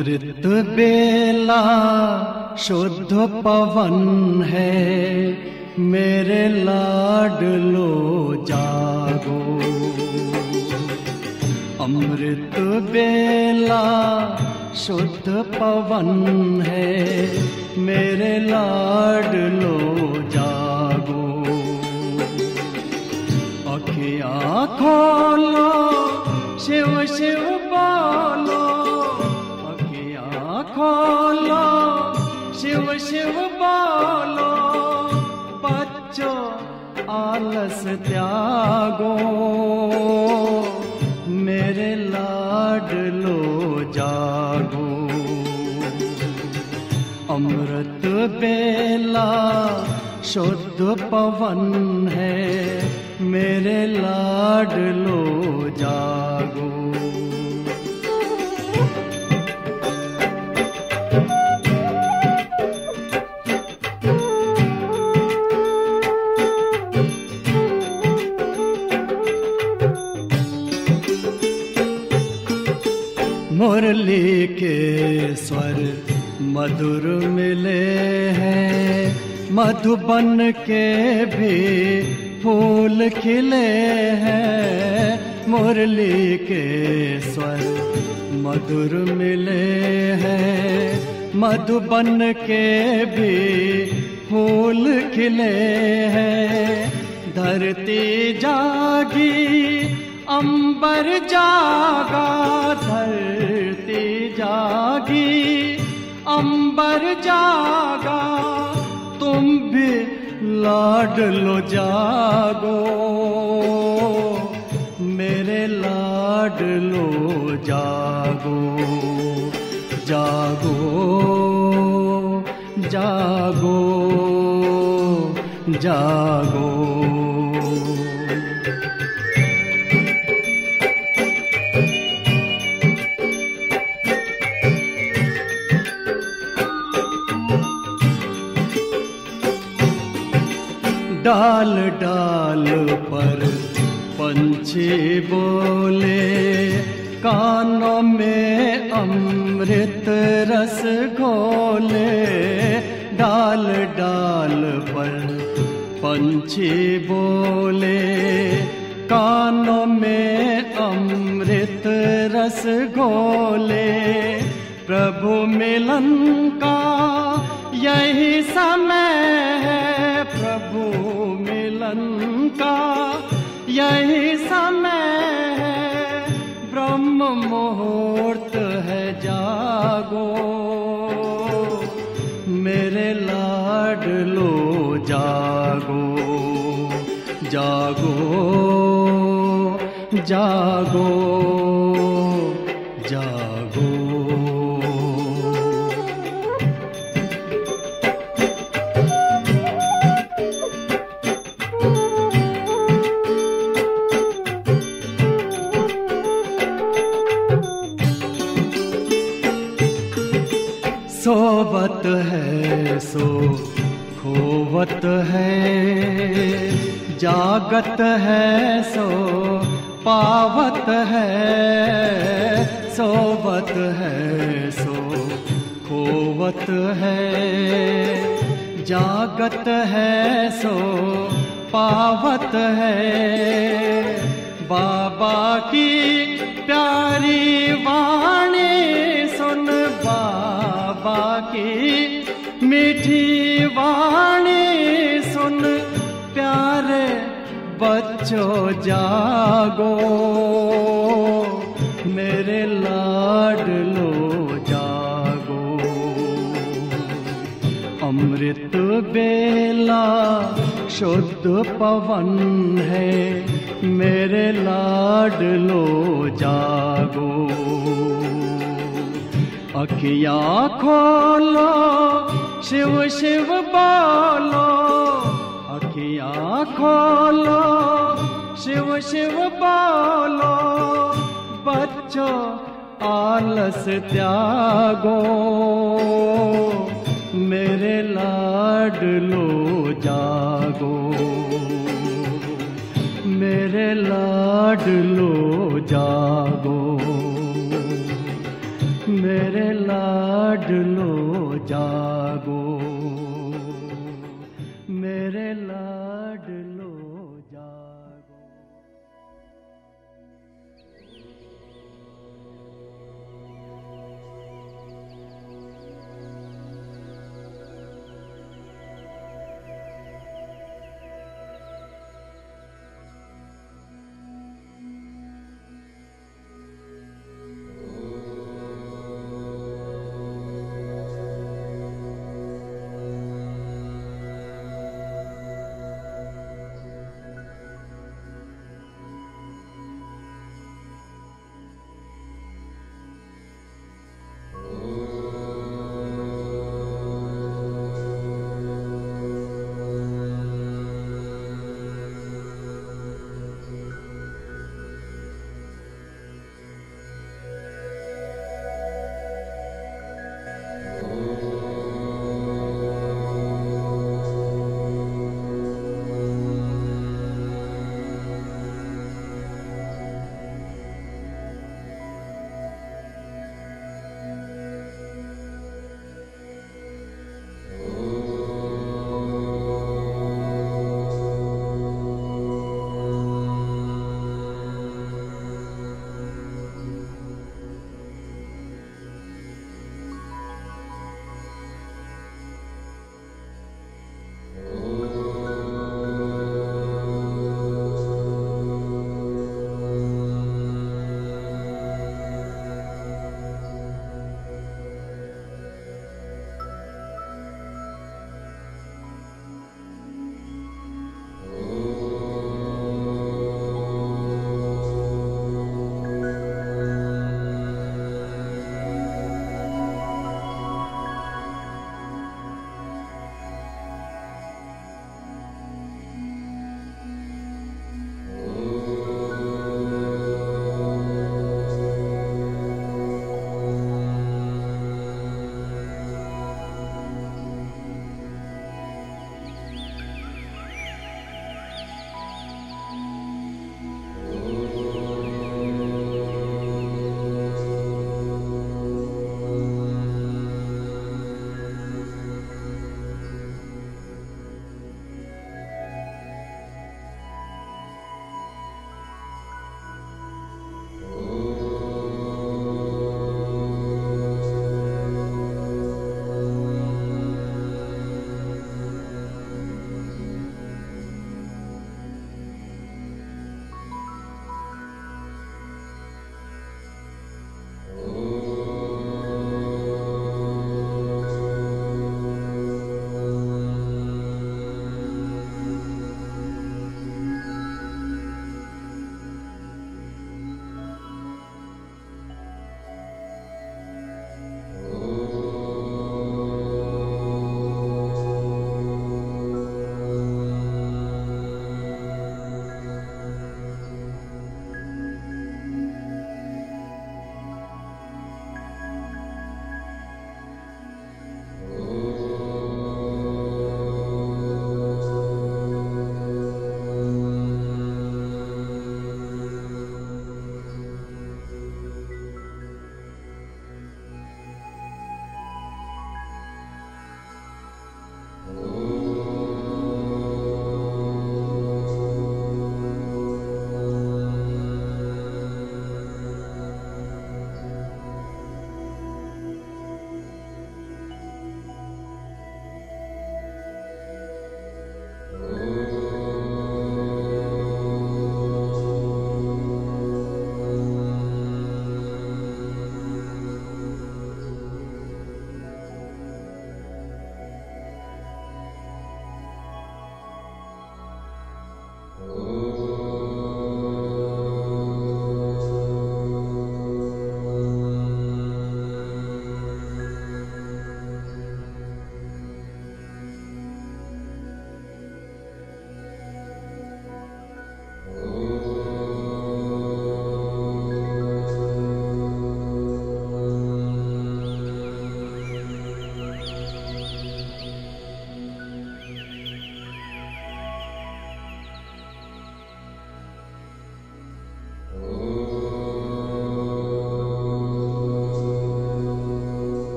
अमृत बेला शुद्ध पवन है मेरे लाडलो जागो अमृत बेला शुद्ध पवन है मेरे लाडलो जागो अखिया खोलो शिव शिव बोलो अखिया खोलो शिव शिव बोलो बच्चों आलस त्यागो मेरे लाडलो जागो अमृत बेला शुद्ध पवन है मेरे लाडलो जागो मुरली के स्वर मधुर मिले हैं मधुबन के भी फूल खिले हैं मुरली के स्वर मधुर मिले हैं मधुबन के भी फूल खिले हैं धरती जागी अंबर जागा धरती जागी अंबर जागा तुम भी लाड लो जागो मेरे लाड लो जागो जागो जागो जागो डाल डाल पर पंछी बोले कानों में अमृत रस घोले डाल डाल पर पंछी बोले कानों में अमृत रस घोले प्रभु मिलन का यही समय है प्रभु मिलन का यही समय है ब्रह्म मुहूर्त है जागो मेरे लाडलो जागो जागो जागो जागो सोवत है सो खोवत है जागत है सो पावत है सोवत है सो खोवत है जागत है सो पावत है बाबा की प्यारी वाणी सुन बाबा की मीठी वाणी सुन प्यारे बच्चों जागो मेरे लाडलो जागो अमृत बेला शुद्ध पवन है मेरे लाडलो जागो अखिया खोलो शिव शिव बोलो अखिया खोलो शिव शिव बोलो बच्चों आलस त्यागो मेरे लाडलो जागो मेरे लाडलो जागो मेरे लाडलो जागो मेरे लाडलो जागो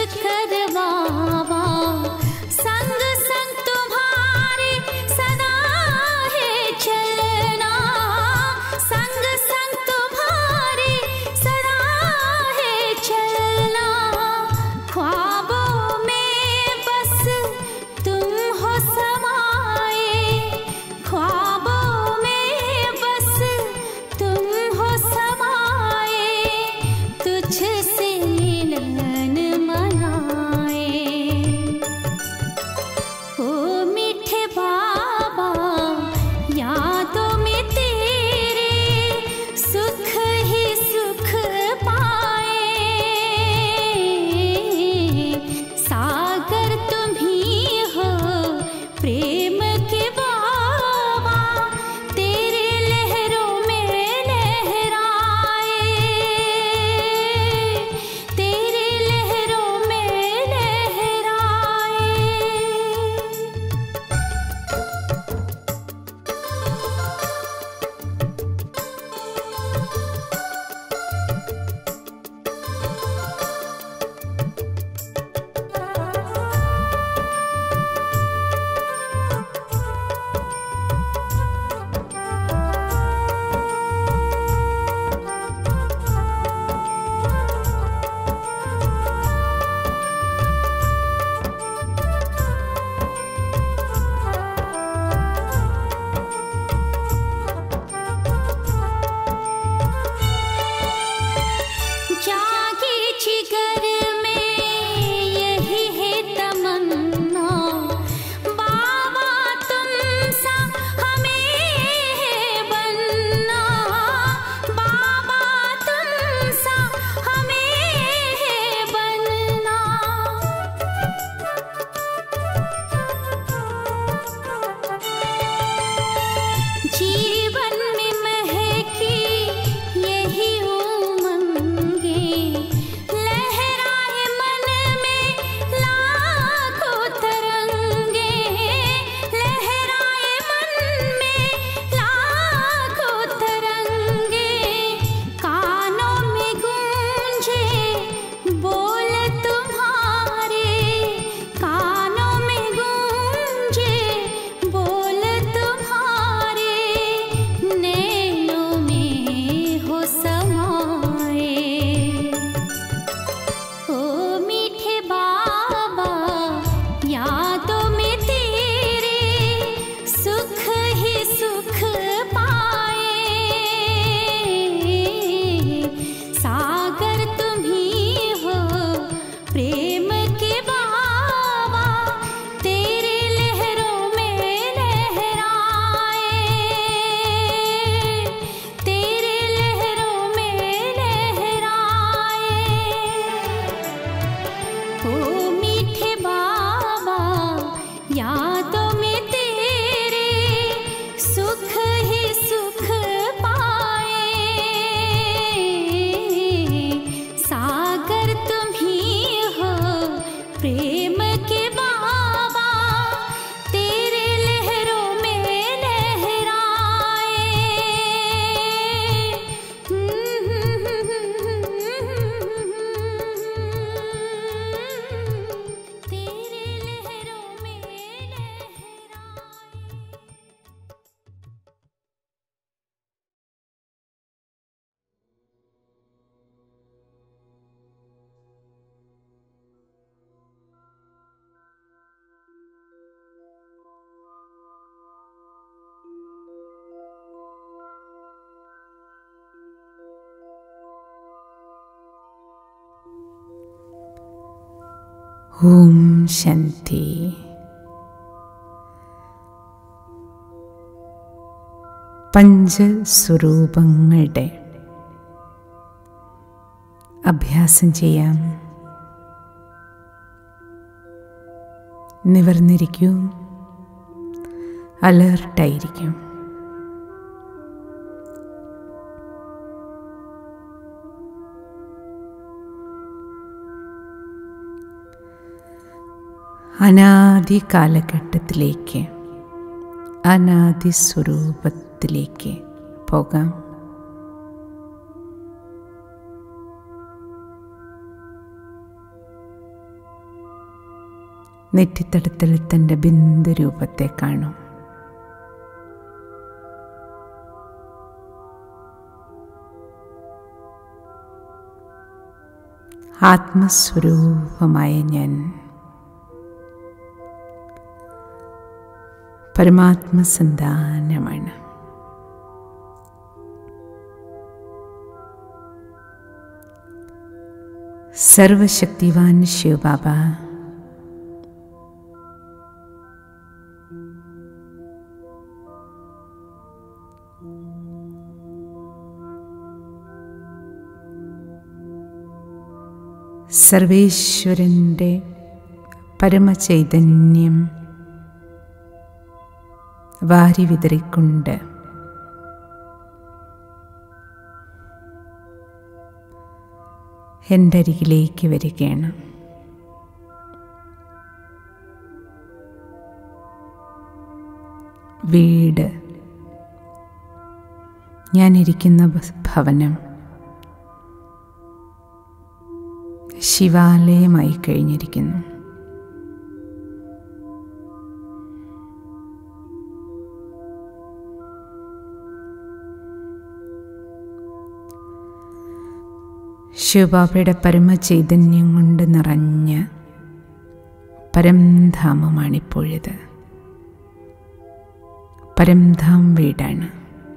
कर बाबा संग संग तुम्हारे सदा है चलना संग संग तुम्हारे सदा है चलना ख्वाबों में बस तुम हो समाए ख्वाबों में बस तुम हो समाए तुझसे मिलन मनाए ओ मीठे बाबा यादों में तेरे सुख ही सुख पाए सागर तुम ही हो प्रेम के बाबा तेरे लहरों में लहराए तेरे लहरों में लहराए जागे जिगर में यही है तमन्ना बाबा तुम सा हमें है बनना बाबा तुम सा हमें है बनना जीवन में महकी यही उमंगे लहराए मन में लाखों तरंगे लहराए मन में लाखों तरंगे कानों में गूंजे बोल तुम्हारे कानों में गूंजे बोल तुम्हारे नैनों में हो समाए ओ मीठे बाबा यादों में तेरे सुख ही सुख पाए सागर तुम ही हो प्रेम के बाबा तेरे लहरों में लहराए तेरे लहरों में लहराए ओ मीठे बाबा यादों में तेरे सुख ही सुख पाए सागर तुम ही हो प्रेम के बाबा तेरे लहरों में लहराए तेरे लहरों में लहराए ഓം ശാന്തി പഞ്ചസ്വരൂപങ്ങളുടെ അഭ്യാസം ചെയ്യാം നിവർന്നിരിക്കൂ അലേർട്ടായിരിക്കും അനാദി കാലഘട്ടത്തിലേക്ക് അനാദി സ്വരൂപത്തിലേക്ക് പോകാം നെറ്റിത്തടത്തിൽ തൻ്റെ ബിന്ദു രൂപത്തെ കാണും ആത്മസ്വരൂപമായ ഞാൻ പരമാത്മസന്താനമാണ് സർവശക്തിവാൻ ശിവബാബ സർവേശ്വരൻ്റെ പരമചൈതന്യം വാരി വിതറിക്കൊണ്ട് എൻ്റെ അരികിലേക്ക് വരികയാണ് വീട് ഞാനിരിക്കുന്ന ബ- ഭവനം ശിവാലയമായി കഴിഞ്ഞിരിക്കുന്നു ശിവബാബയുടെ പരമചൈതന്യം കൊണ്ട് നിറഞ്ഞ പരംധാമമാണിപ്പോഴത് പരംധാം വീടാണ്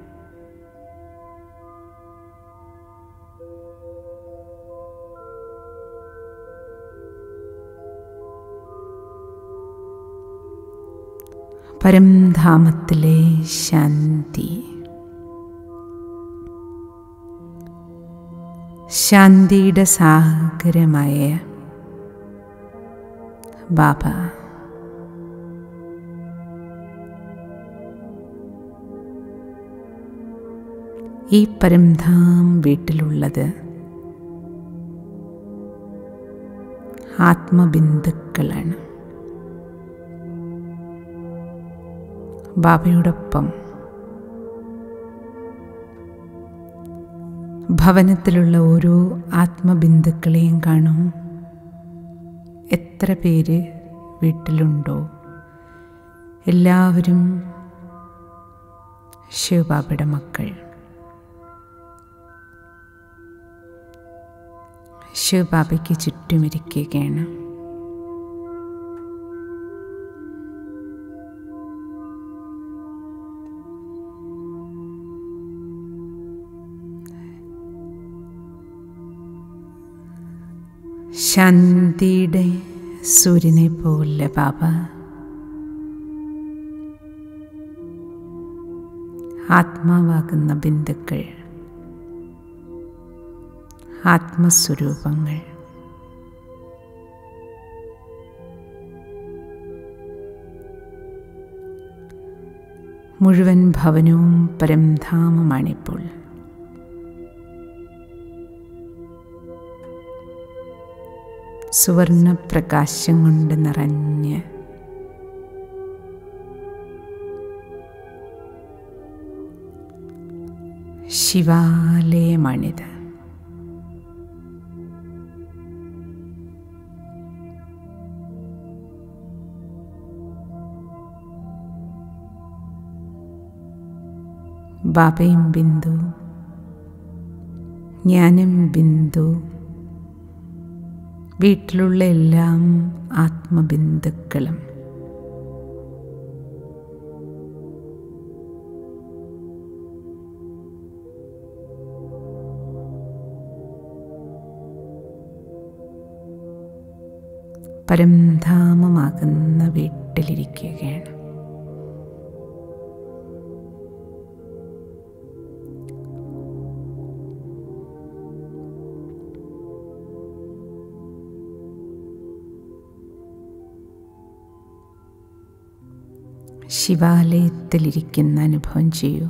പരംധാമത്തിലെ ശാന്തി ശാന്തിയുടെ സാഗരമായ ബാബ ഈ പരംധാം വീട്ടിലുള്ളത് ആത്മബിന്ദുക്കളാണ് ബാബയോടൊപ്പം ഭവനത്തിലുള്ള ഓരോ ആത്മബിന്ദുക്കളെയും കാണും എത്ര പേര് വീട്ടിലുണ്ടോ എല്ലാവരും ശിവബാബയുടെ മക്കൾ ശിവബാബയ്ക്ക് ചുറ്റുമിരിക്കുകയാണ് ശാന്തിയുടെ സൂര്യനെ പോലെ ബാബ ആത്മാവാകുന്ന ബിന്ദുക്കൾ ആത്മസ്വരൂപങ്ങൾ മുഴുവൻ ഭവനവും പരംധാമമാണിപ്പോൾ സുവർണപ്രകാശം കൊണ്ട് നിറഞ്ഞ് ശിവാലയമാണിത് ബാബയും ബിന്ദു ഞാനും ബിന്ദു വീട്ടിലുള്ള എല്ലാം ആത്മബിന്ദുക്കളും പരംധാമമാകുന്ന വീട്ടിലിരിക്കുകയാണ് ശിവാലയത്തിലിരിക്കുന്ന അനുഭവം ചെയ്യൂ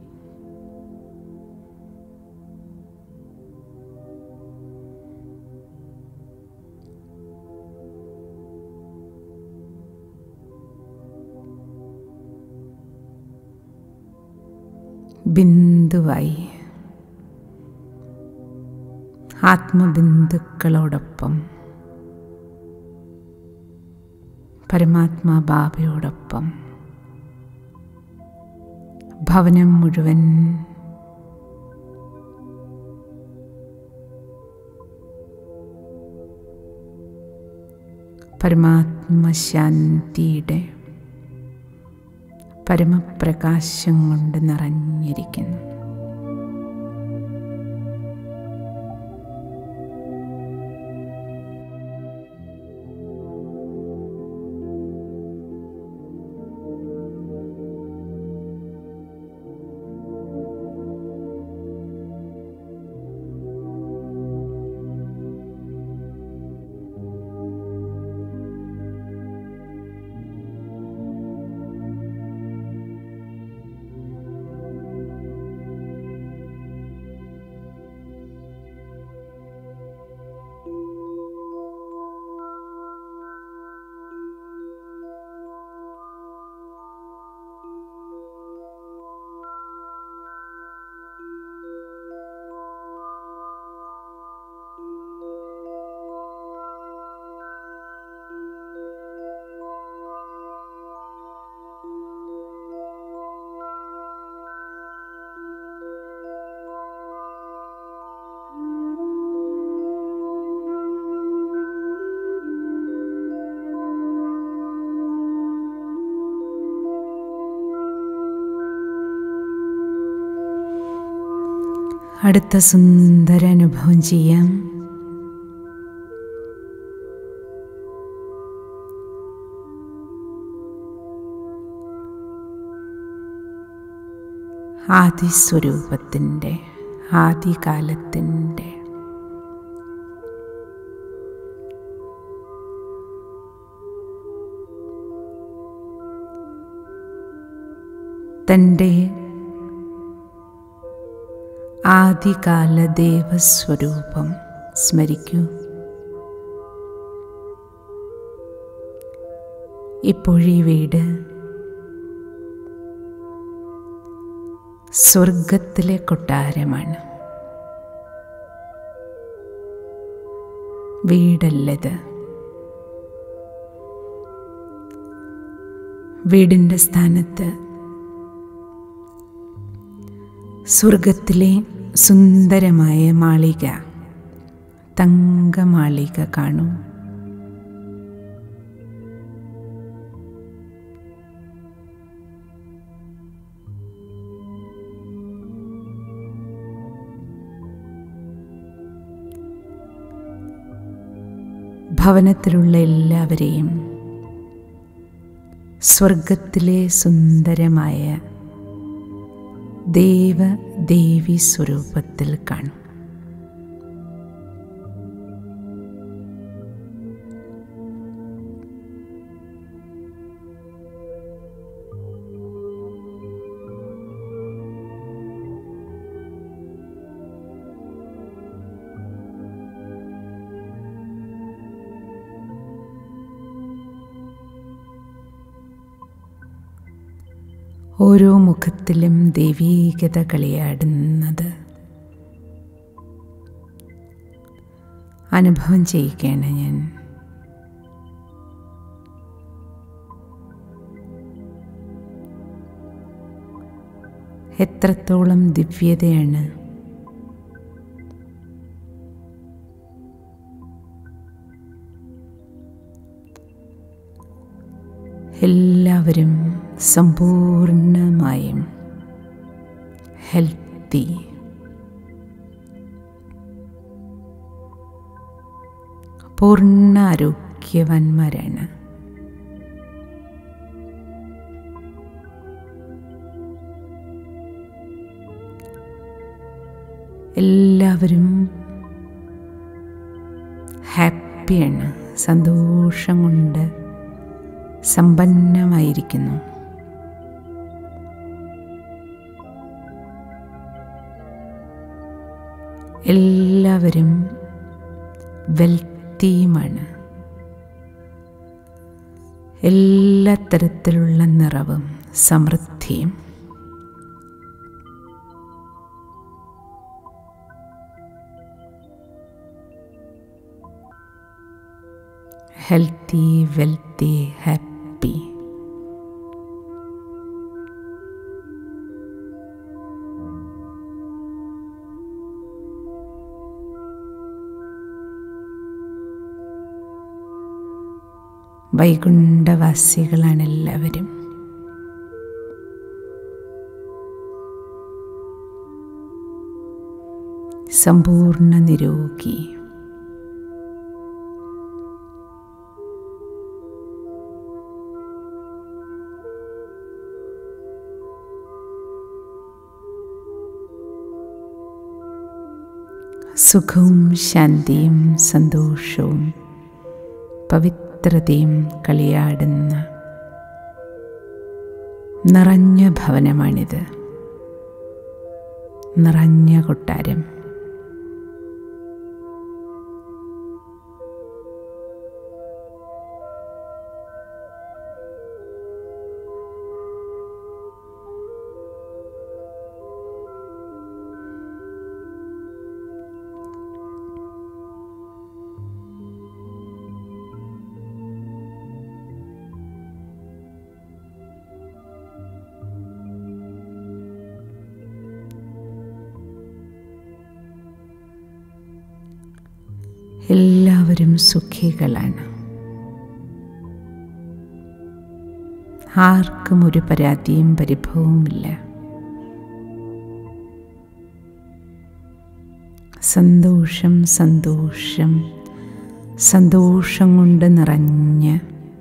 ബിന്ദുവായി ആത്മബിന്ദുക്കളോടൊപ്പം പരമാത്മാ ബാബയോടൊപ്പം ഭവനം മുഴുവൻ പരമാത്മശാന്തിയുടെ പരമപ്രകാശം കൊണ്ട് നിറഞ്ഞിരിക്കുന്നു അടുത്ത സുന്ദര അനുഭവം ചെയ്യാം ആദിസ്വരൂപത്തിൻ്റെ ആദികാലത്തിൻ്റെ തൻ്റെ ആദികാല ദേവസ്വരൂപം സ്മരിക്കൂ ഇപ്പോഴീ വീട് സ്വർഗത്തിലെ കൊട്ടാരമാണ് വീടല്ലത് വീടിൻ്റെ സ്ഥാനത്ത് സ്വർഗത്തിലെ സുന്ദരമായ മാളിക തങ്കമാളിക കാണൂ ഭവനത്തിലുള്ള എല്ലാവരെയും സ്വർഗത്തിലെ സുന്ദരമായ ദേവ ദേവി സ്വരൂപത്തിൽ കാണും ഓരോ മുഖത്തിലും ദൈവീകത കളിയാടുന്നത് അനുഭവം ചെയ്യിക്കുകയാണ് ഞാൻ എത്രത്തോളം ദിവ്യതയാണ് എല്ലാവരും സമ്പൂർണമായും ഹെൽത്തി പൂർണ്ണ ആരോഗ്യവാന്മാരാണ് എല്ലാവരും ഹാപ്പിയാണ് സന്തോഷം കൊണ്ട് സമ്പന്നമായിരിക്കുന്നു എല്ലാവരും വെൽത്തിയുമാണ് എല്ലാ തരത്തിലുള്ള നിറവും സമൃദ്ധിയും ഹെൽത്തി വെൽത്തി ഹാപ്പി വൈകുണ്ഠവാസികളാണ് എല്ലാവരും സമ്പൂർണ്ണ നിരോഗി സുഖവും ശാന്തിയും സന്തോഷവും പവിത്രതയും കളിയാടുന്ന നിറഞ്ഞ ഭവനമാണിത് നിറഞ്ഞ കൊട്ടാരം എല്ലാവരും സുഖികളാണ് ആർക്കും ഒരു പരാതിയും പരിഭവവുമില്ല സന്തോഷം സന്തോഷം സന്തോഷം കൊണ്ട് നിറഞ്ഞ്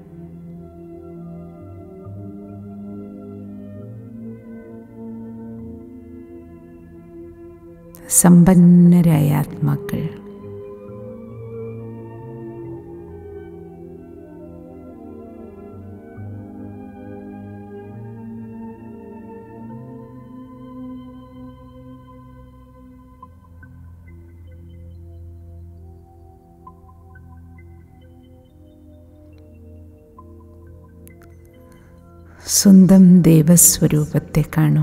സമ്പന്നരായ ആത്മാക്കൾ സ്വന്തം ദേവസ്വരൂപത്തെ കാണൂ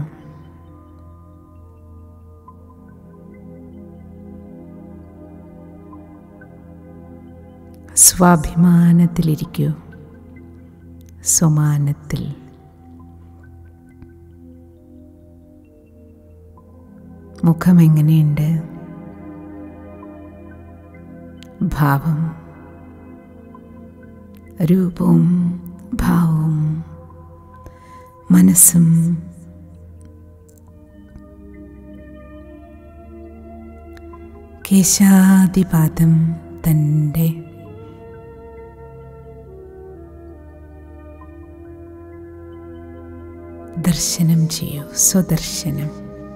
സ്വാഭിമാനത്തിലിരിക്കൂ സ്വമാനത്തിൽ മുഖം എങ്ങനെയുണ്ട് ഭാവം രൂപവും ഭാവവും മനസ്സും കേശാദിപാദം തൻ്റെ ദർശനം ചെയ്യൂ സ്വദർശനം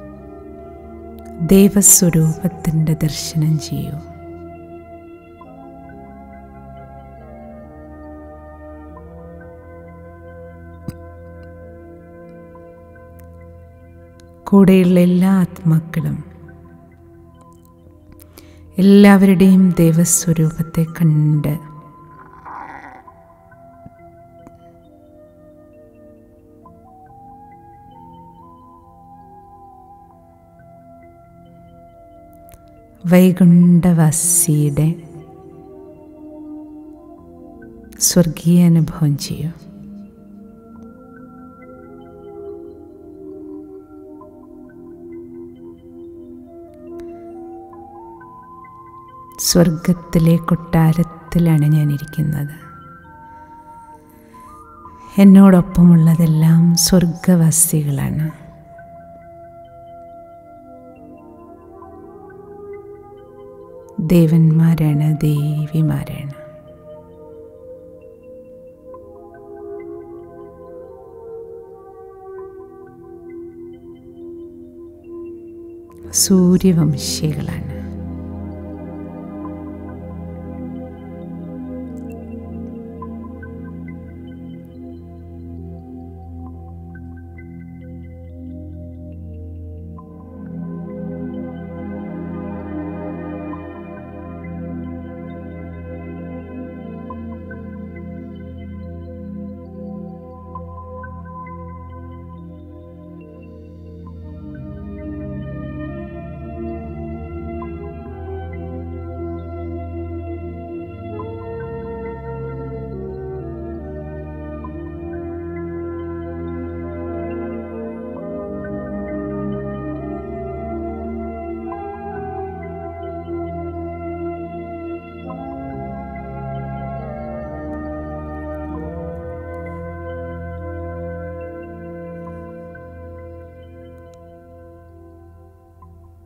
ദേവസ്വരൂപത്തിൻ്റെ ദർശനം ചെയ്യൂ കൂടെയുള്ള എല്ലാ ആത്മാക്കളും എല്ലാവരുടെയും ദേവസ്വരൂപത്തെ കണ്ട് വൈകുണ്ഠവാസിയുടെ സ്വർഗീയ അനുഭവം ചെയ്യൂ സ്വർഗത്തിലെ കൊട്ടാരത്തിലാണ് ഞാനിരിക്കുന്നത് എന്നോടൊപ്പമുള്ളതെല്ലാം സ്വർഗവാസികളാണ് ദേവന്മാരാണ് ദേവിമാരാണ് സൂര്യവംശികളാണ്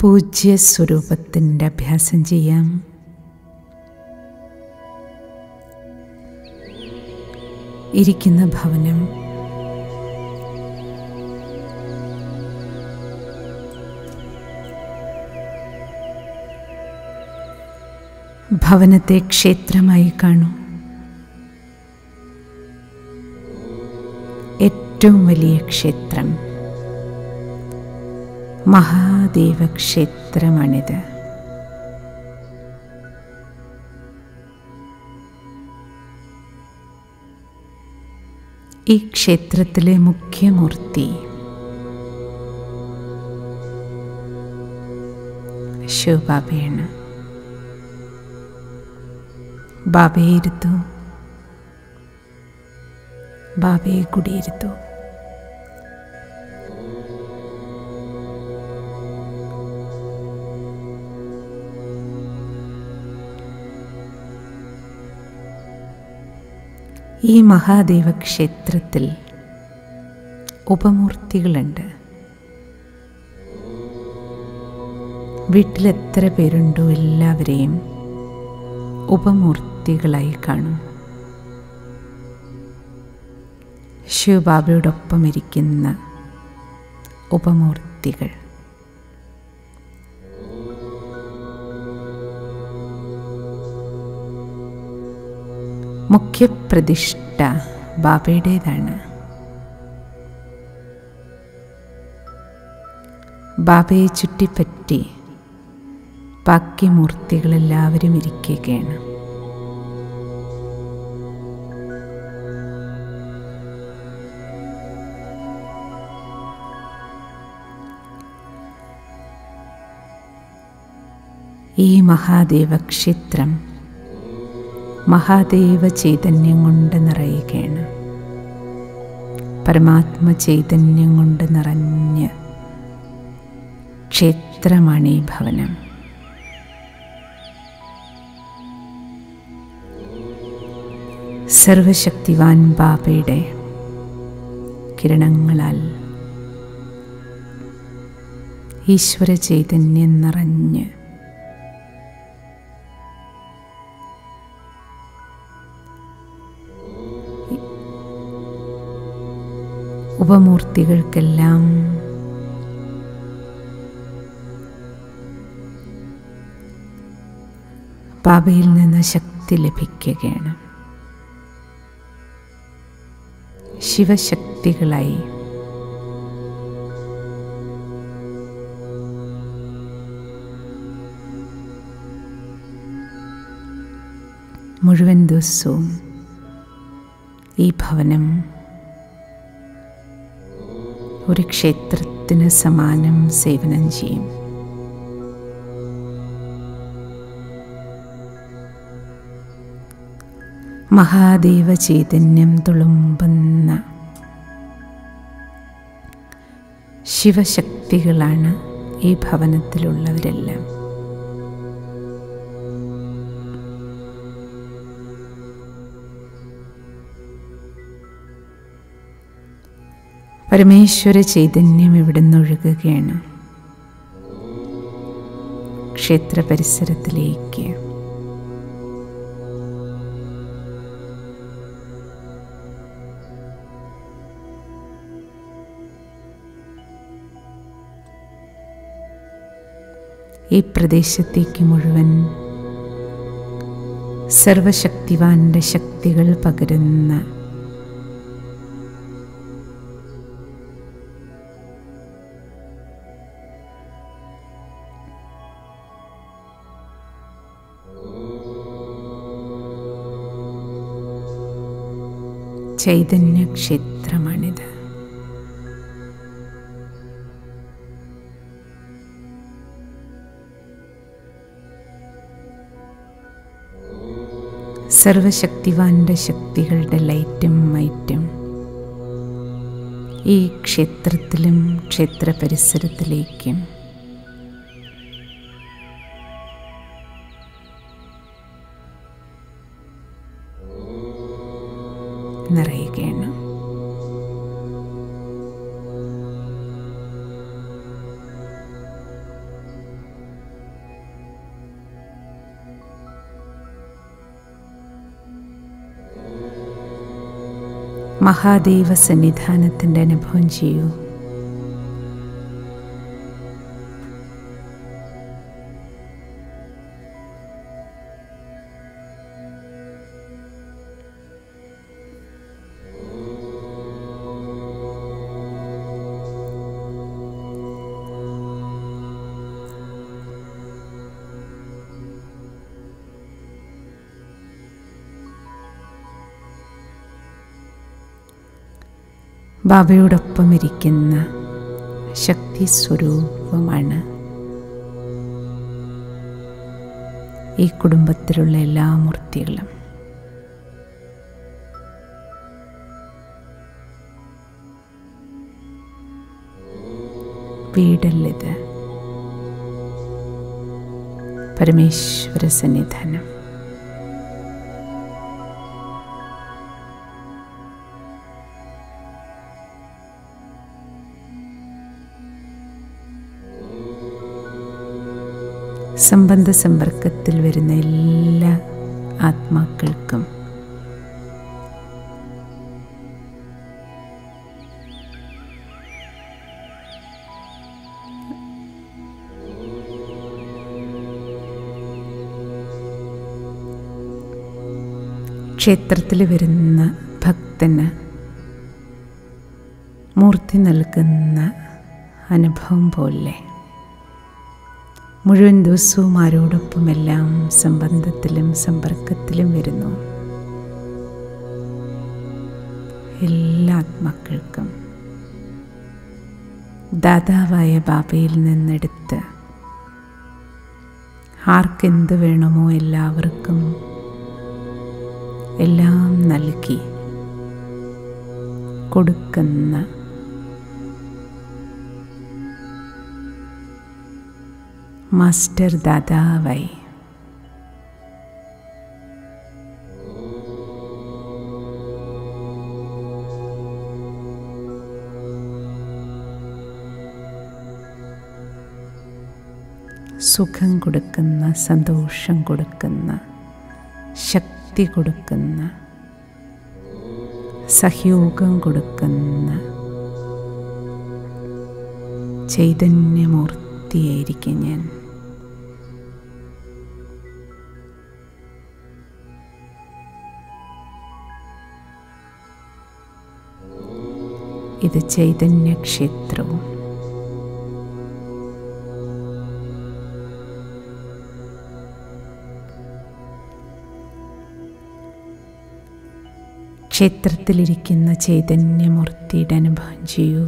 പൂജ്യ സ്വരൂപത്തിൻ്റെ അഭ്യാസം ചെയ്യാം ഇരിക്കുന്ന ഭവനം ഭവനത്തെ ക്ഷേത്രമായി കാണൂ ഏറ്റവും വലിയ ക്ഷേത്രം മഹാദേവ ക്ഷേത്രമാണിത് ഈ ക്ഷേത്രത്തിലെ മുഖ്യമൂർത്തി ശിവബാബയാണ് ബാബയെ ഇരുത്തു ബാബയെ കുടിയിരുത്തു ഈ മഹാദേവ ക്ഷേത്രത്തിൽ ഉപമൂർത്തികളുണ്ട് വീട്ടിൽ എത്ര പേരുണ്ടോ എല്ലാവരെയും ഉപമൂർത്തികളായി കാണും ശിവബാബയോടൊപ്പം ഇരിക്കുന്ന ഉപമൂർത്തികൾ മുഖ്യപ്രതിഷ്ഠ ബാബയുടേതാണ് ബാബയെ ചുറ്റിപ്പറ്റി ബാക്കി മൂർത്തികളെല്ലാവരും ഇരിക്കുകയാണ് ഈ മഹാദേവ ക്ഷേത്രം മഹാദേവ ചൈതന്യം കൊണ്ട് നിറയുകയാണ് പരമാത്മ ചൈതന്യം കൊണ്ട് നിറഞ്ഞ ക്ഷേത്രമാണ് ഈ ഭവനം സർവശക്തിവാൻ ബാബയുടെ കിരണങ്ങളാൽ ഈശ്വര ചൈതന്യം നിറഞ്ഞ് ഉപമൂർത്തികൾക്കെല്ലാം ബാബയിൽ നിന്ന് ശക്തി ലഭിക്കുകയാണ് ശിവശക്തികളായി മുഴുവൻ ദിവസവും ഈ ഭവനം ഒരു ക്ഷേത്രത്തിന് സമാനം സേവനം ചെയ്യും മഹാദേവ ചൈതന്യം തുളുമ്പുന്ന ശിവശക്തികളാണ് ഈ ഭവനത്തിലുള്ളവരെല്ലാം പരമേശ്വര ചൈതന്യം ഇവിടുന്ന് ഒഴുകുകയാണ് ക്ഷേത്ര പരിസരത്തിലേക്ക് ഈ പ്രദേശത്തേക്ക് മുഴുവൻ സർവശക്തിവാന്റെ ശക്തികൾ പകരുന്ന ചൈതന്യ ക്ഷേത്രമാണിത് സർവശക്തിവാന്റെ ശക്തികളുടെ ലൈറ്റും മൈറ്റും ഈ ക്ഷേത്രത്തിലും ക്ഷേത്ര പരിസരത്തിലേക്കും നിറയുകയാണ് മഹാദേവ സന്നിധാനത്തിൻ്റെ അനുഭവം ചെയ്യൂ ബാബയോടൊപ്പം ഇരിക്കുന്ന ശക്തി സ്വരൂപമാണ് ഈ കുടുംബത്തിലുള്ള എല്ലാ മൂർത്തികളും വീടല്ലിത് പരമേശ്വര സന്നിധാനം സംബന്ധ സമ്പർക്കത്തിൽ വരുന്ന എല്ലാ ആത്മാക്കൾക്കും ക്ഷേത്രത്തിൽ വരുന്ന ഭക്തന് മൂർത്തി നൽകുന്ന അനുഭവം പോലെ മുഴുവൻ ദിവസവും ആരോടൊപ്പമെല്ലാം സംബന്ധത്തിലും സമ്പർക്കത്തിലും വരുന്നു എല്ലാ ആത്മാക്കൾക്കും ദാതാവായ ബാബയിൽ നിന്നെടുത്ത് ആർക്കെന്ത് വേണമോ എല്ലാവർക്കും എല്ലാം നൽകി കൊടുക്കുന്ന മാസ്റ്റർ ദാതാവായി സുഖം കൊടുക്കുന്ന സന്തോഷം കൊടുക്കുന്ന ശക്തി കൊടുക്കുന്ന സഹയോഗം കൊടുക്കുന്ന ചൈതന്യമൂർത്തിയായിരിക്കും ഞാൻ ഇത് ചൈതന്യക്ഷേത്രവും ക്ഷേത്രത്തിലിരിക്കുന്ന ചൈതന്യമൂർത്തിയുടെ അനുഭവം ചെയ്യൂ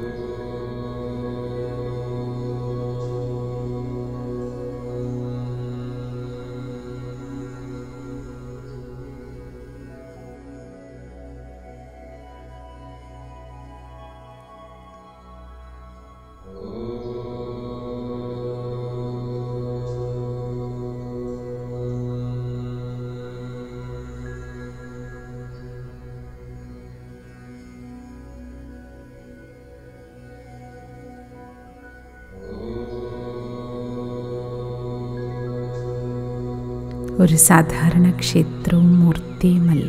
ഒരു സാധാരണ ക്ഷേത്രവും മൂർത്തിയുമല്ല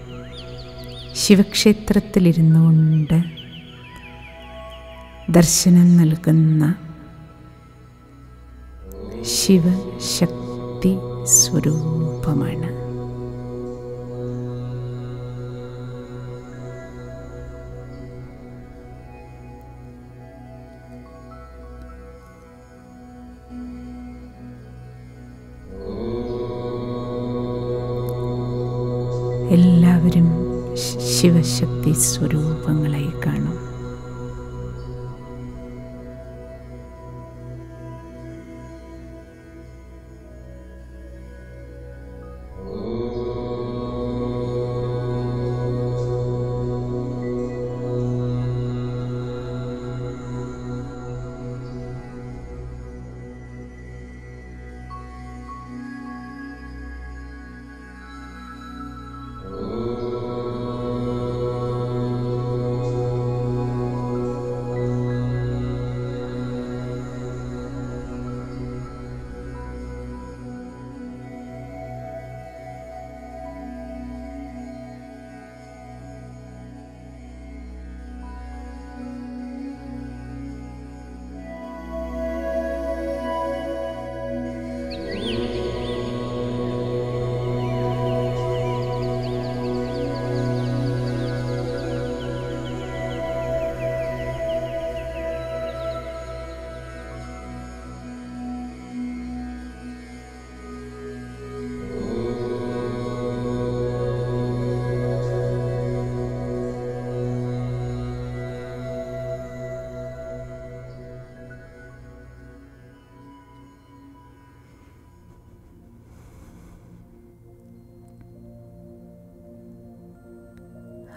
ശിവക്ഷേത്രത്തിലിരുന്നു കൊണ്ട് ദർശനം നൽകുന്ന ശിവശക്തി സ്വരൂപമാണ് എല്ലാവരും ശ- ശിവശക്തി സ്വരൂപങ്ങളായി കാണും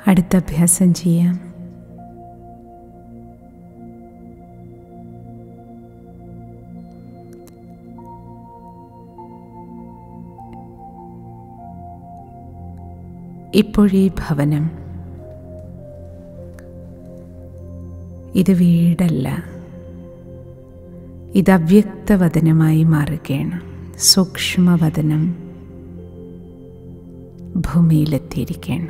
അടുത്ത അഭ്യാസം ചെയ്യാം ഇപ്പോഴീ ഭവനം ഇത് വീടല്ല ഇത് അവ്യക്തവദനമായി മാറുകയാണ് സൂക്ഷ്മവദനം ഭൂമിയിലെത്തിയിരിക്കുകയാണ്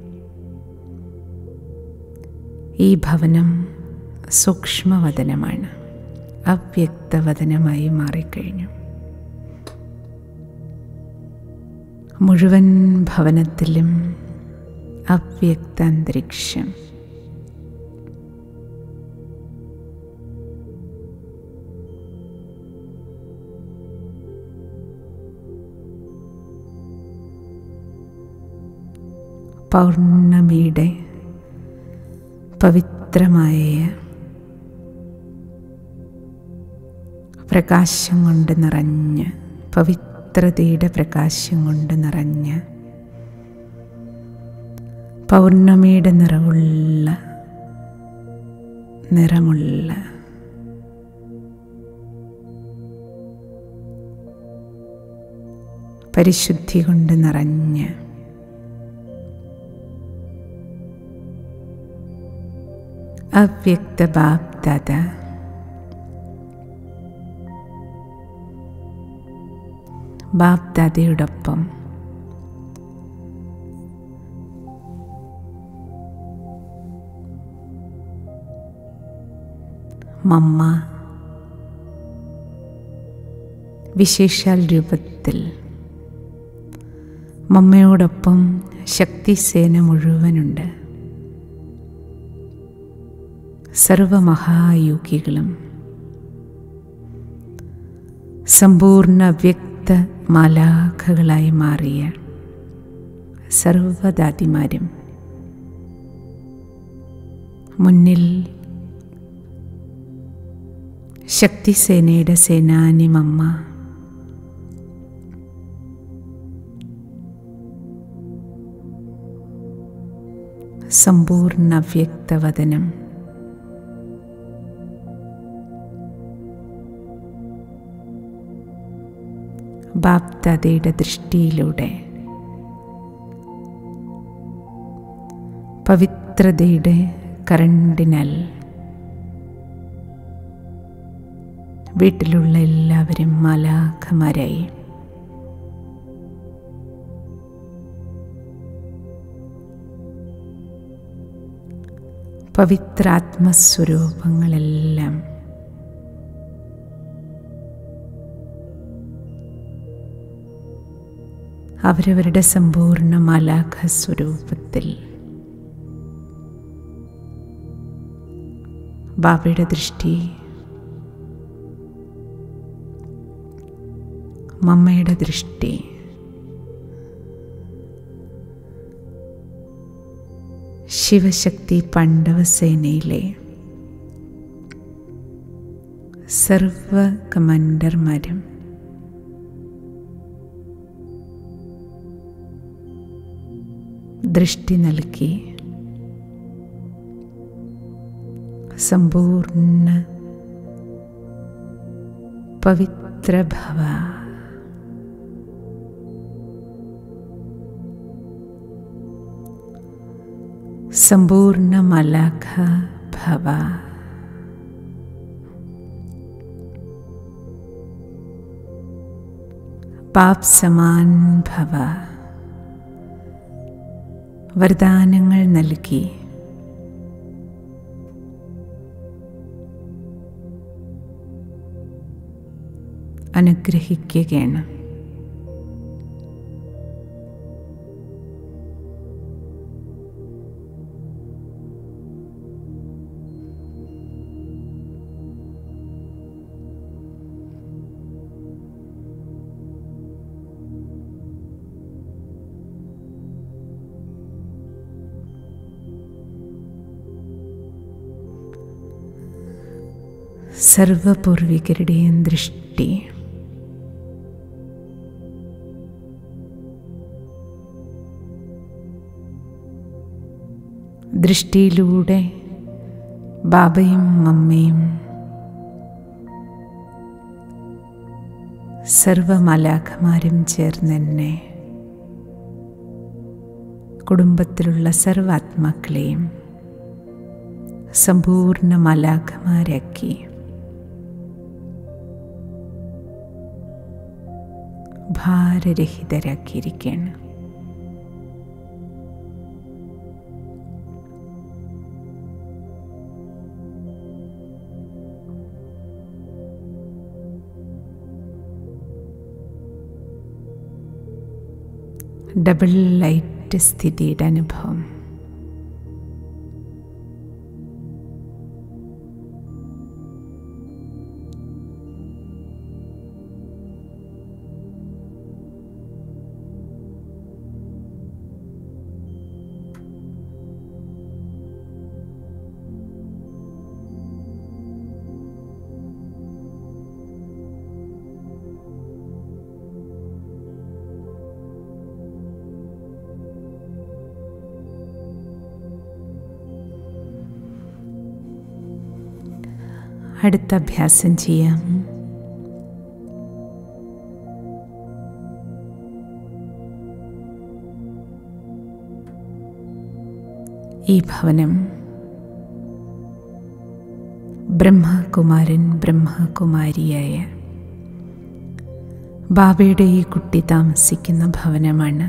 ഈ ഭവനം സൂക്ഷ്മവദനമാണ് അവ്യക്തവദനമായി മാറിക്കഴിഞ്ഞു മുഴുവൻ ഭവനത്തിലും അവ്യക്ത അന്തരീക്ഷം പൗർണമിയുടെ പവിത്രമായ പ്രകാശം കൊണ്ട് നിറഞ്ഞ് പവിത്രതയുടെ പ്രകാശം കൊണ്ട് നിറഞ്ഞ് പൗർണമിയുടെ നിറവുള്ള നിറമുള്ള പരിശുദ്ധി കൊണ്ട് നിറഞ്ഞ് അവ്യക്ത ബാപ്തത ബാപ്ദാദയോടൊപ്പം മമ്മ വിശേഷാൽ രൂപത്തിൽ മമ്മയോടൊപ്പം ശക്തിസേന മുഴുവനുണ്ട് സർവമഹായോഗികളും സമ്പൂർണ്ണ വ്യക്ത മാലാഖകളായി മാറിയ സർവദാതിമാരും മുന്നിൽ ശക്തിസേനയുടെ സേനാനി മമ്മ സമ്പൂർണ്ണ വ്യക്തവദനം ബാപ്തതയുടെ ദൃഷ്ടിയിലൂടെ പവിത്രതയുടെ കരണ്ടിനാൽ വീട്ടിലുള്ള എല്ലാവരും മാലാഖമാരായി പവിത്രാത്മസ്വരൂപങ്ങളെല്ലാം അവരവരുടെ സമ്പൂർണ്ണ മാലാഖ സ്വരൂപത്തിൽ ബാബയുടെ ദൃഷ്ടി മമ്മയുടെ ദൃഷ്ടി ശിവശക്തി പാണ്ഡവസേനയിലെ സർവ കമാൻഡർമാരും ദൃഷ്ടി നൽകി സമ്പൂർണ്ണ പവിത്രഭവ സമ്പൂർണ്ണ മലാഖ ഭവ പാപ് സമാൻ ഭവ വരദാനങ്ങൾ നൽകി അനുഗ്രഹിക്കുകയാണ് സർവപൂർവികരുടെയും ദൃഷ്ടി ദൃഷ്ടിയിലൂടെ ബാബയും മമ്മയും സർവമലാഖമാരും ചേർന്ന് എന്നെ കുടുംബത്തിലുള്ള സർവാത്മാക്കളെയും സമ്പൂർണ്ണ മലാഖമാരാക്കി ഭാരരഹിതരാക്കിയിരിക്കുകയാണ് ഡബിൾ ലൈറ്റ് സ്ഥിതിയുടെ അനുഭവം അടുത്ത അഭ്യാസം ചെയ്യാം ഈ ഭവനം ബ്രഹ്മകുമാരൻ ബ്രഹ്മകുമാരിയായ ബാബയുടെ ഈ കുട്ടി താമസിക്കുന്ന ഭവനമാണ്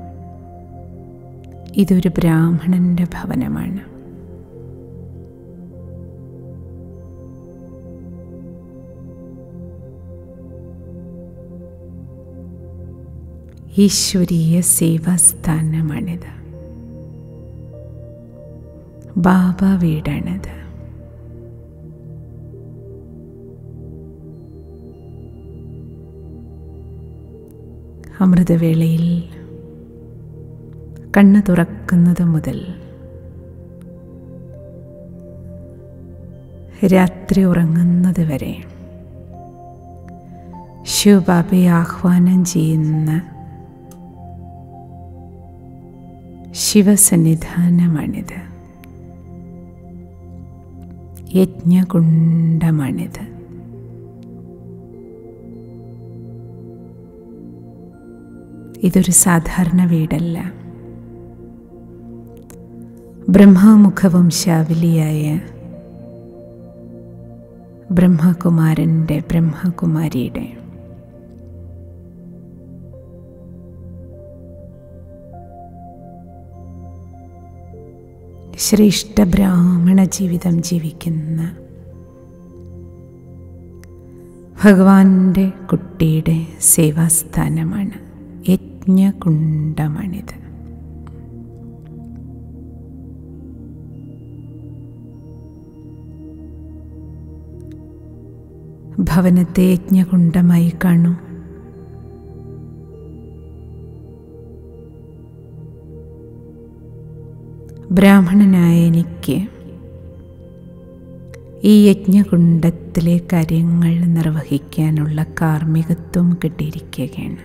ഇതൊരു ബ്രാഹ്മണന്റെ ഭവനമാണ് ഈശ്വരീയ സേവാസ്ഥാനമാണിത് ബാബ വീടാണിത് അമൃതവേളയിൽ കണ്ണ് തുറക്കുന്നത് മുതൽ രാത്രി ഉറങ്ങുന്നത് വരെ ശിവബാബയെ ആഹ്വാനം ചെയ്യുന്ന ശിവസന്നിധാനമാണിത് യജ്ഞകുണ്ഡമാണിത് ഇതൊരു സാധാരണ വീടല്ല ബ്രഹ്മമുഖവംശാവലിയായ ബ്രഹ്മകുമാരൻ്റെ ബ്രഹ്മകുമാരിയുടെ ശ്രേഷ്ഠ ബ്രാഹ്മണ ജീവിതം ജീവിക്കുന്ന ഭഗവാന്റെ കുട്ടിയുടെ സേവാസ്ഥാനമാണ് യജ്ഞകുണ്ഡമാണിത് ഭവനത്തെ യജ്ഞകുണ്ഡമായി കാണൂ ബ്രാഹ്മണനായ എനിക്ക് ഈ യജ്ഞകുണ്ഡത്തിലെ കാര്യങ്ങൾ നിർവഹിക്കാനുള്ള കാർമ്മികത്വം കിട്ടിയിരിക്കുകയാണ്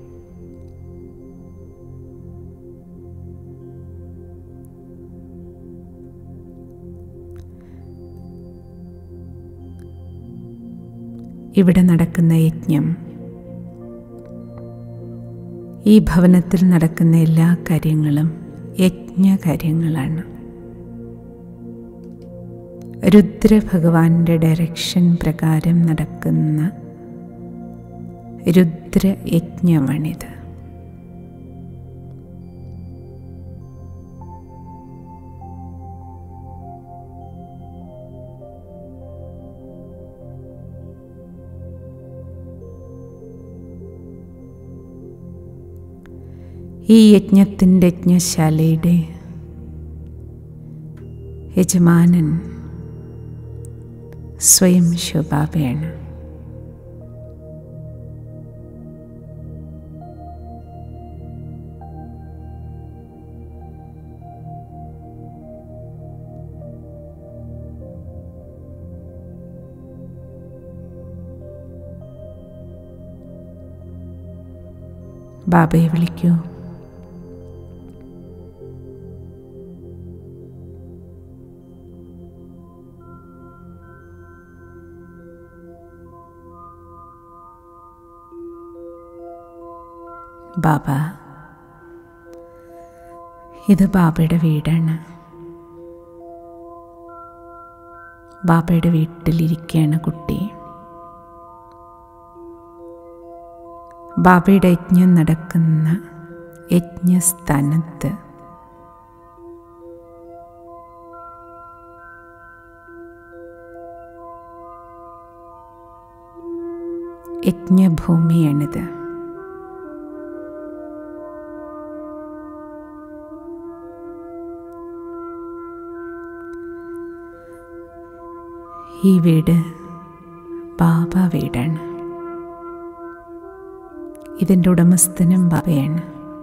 ഇവിടെ നടക്കുന്ന യജ്ഞം ഈ ഭവനത്തിൽ നടക്കുന്ന എല്ലാ കാര്യങ്ങളും യജ്ഞകാര്യങ്ങളാണ് രുദ്രഭഗവാന്റെ ഡയറക്ഷൻ പ്രകാരം നടക്കുന്ന രുദ്രയജ്ഞമാണിത് ഈ യജ്ഞത്തിൻ്റെ യജ്ഞശാലയുടെ യജമാനൻ സ്വയം ശോഭാവയാണ് ബാബയെ വിളിക്കൂ ബാബ ഇത് ബാബയുടെ വീടാണ് ബാബയുടെ വീട്ടിലിരിക്കുകയാണ് കുട്ടി ബാബയുടെ യജ്ഞം നടക്കുന്ന യജ്ഞസ്ഥാനത്ത് യജ്ഞഭൂമിയാണിത് ഈ വീട് ബാബ വീടാണ് ഇതിൻ്റെ ഉടമസ്ഥനും ബാബയാണ്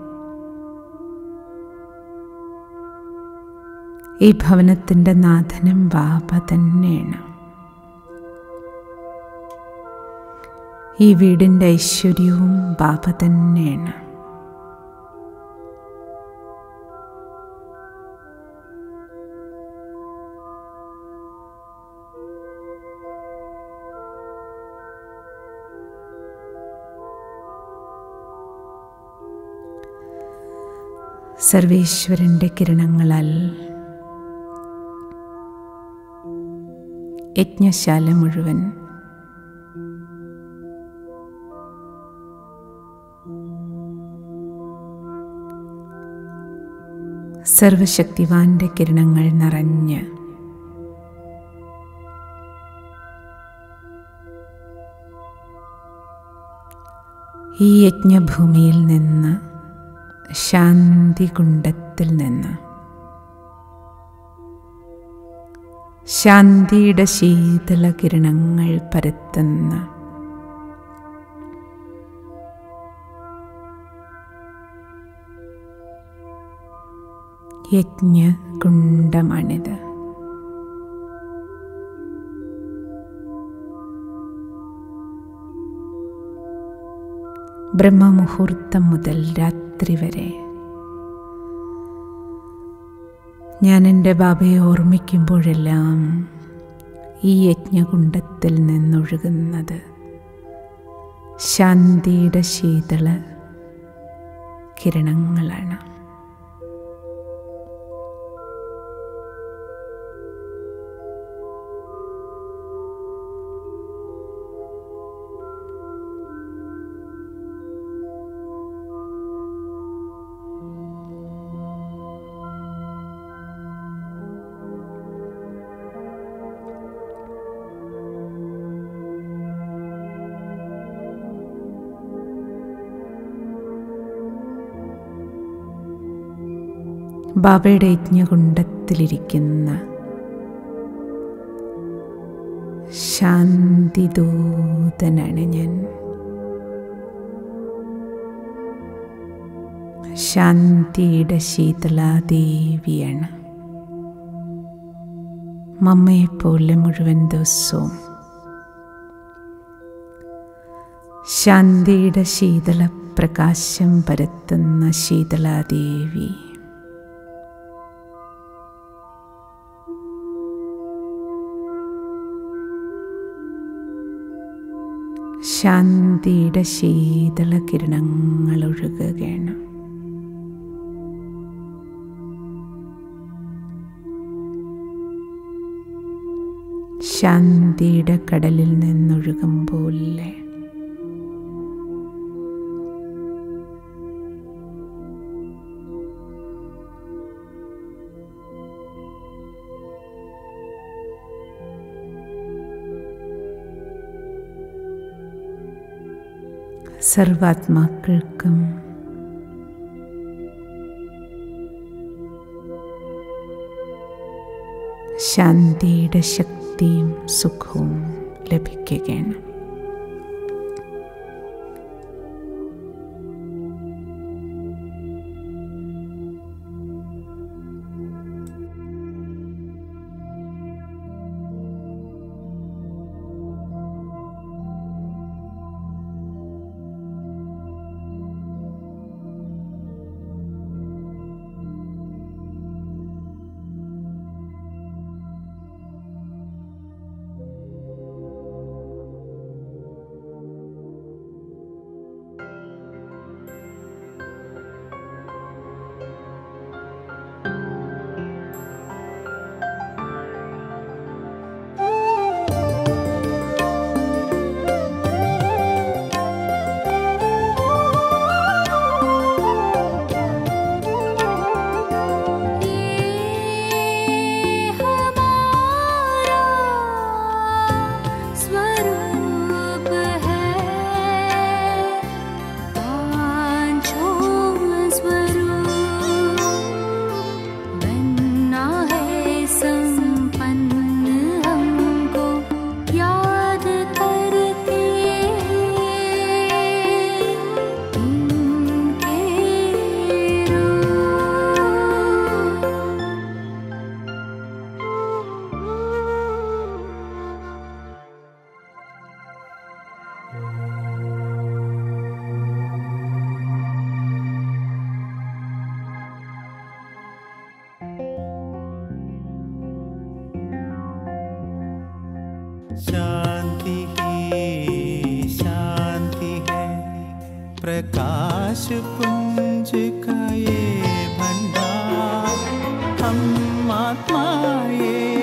ഈ ഭവനത്തിൻ്റെ നാഥനും ബാബ തന്നെയാണ് ഈ വീടിൻ്റെ ഐശ്വര്യവും ബാബ തന്നെയാണ് സർവേശ്വരൻ്റെ കിരണങ്ങളാൽ യജ്ഞശാല മുഴുവൻ സർവശക്തിവാന്റെ കിരണങ്ങൾ നിറഞ്ഞ് ഈ യജ്ഞഭൂമിയിൽ നിന്ന് ശാന്തികുണ്ടത്തിൽ നിന്ന് ശാന്തിയുടെ ശീതള കിരണങ്ങൾ പരത്തുന്ന യജ്ഞകുണ്ടമാണിത് ബ്രഹ്മമുഹൂർത്തം മുതൽ രാത്രി വരെ ഞാൻ എൻ്റെ ബാബയെ ഓർമ്മിക്കുമ്പോഴെല്ലാം ഈ യജ്ഞകുണ്ടത്തിൽ നിന്നൊഴുകുന്നത് ശാന്തിയുടെ ശീതള കിരണങ്ങളാണ് ബാബയുടെ യജ്ഞകുണ്ടത്തിലിരിക്കുന്ന ശാന്തിദൂതനാണ് ഞാൻ ശാന്തിയുടെ ശീതളാദേവിയാണ് മമ്മയെപ്പോലെ മുഴുവൻ ദിവസവും ശാന്തിയുടെ ശീതള പ്രകാശം പരത്തുന്ന ശീതളാദേവി ശാന്തിയുടെ ശീതള കിരണങ്ങൾ ഒഴുകുകയാണ് ശാന്തിയുടെ കടലിൽ നിന്നൊഴുകും പോലെ സർവാത്മാക്കൾക്കും ശാന്തിയുടെ ശക്തിയും സുഖവും ലഭിക്കുകയാണ് शांति ही शांति है प्रकाश पुंज का ये भंडार हम आत्मा ये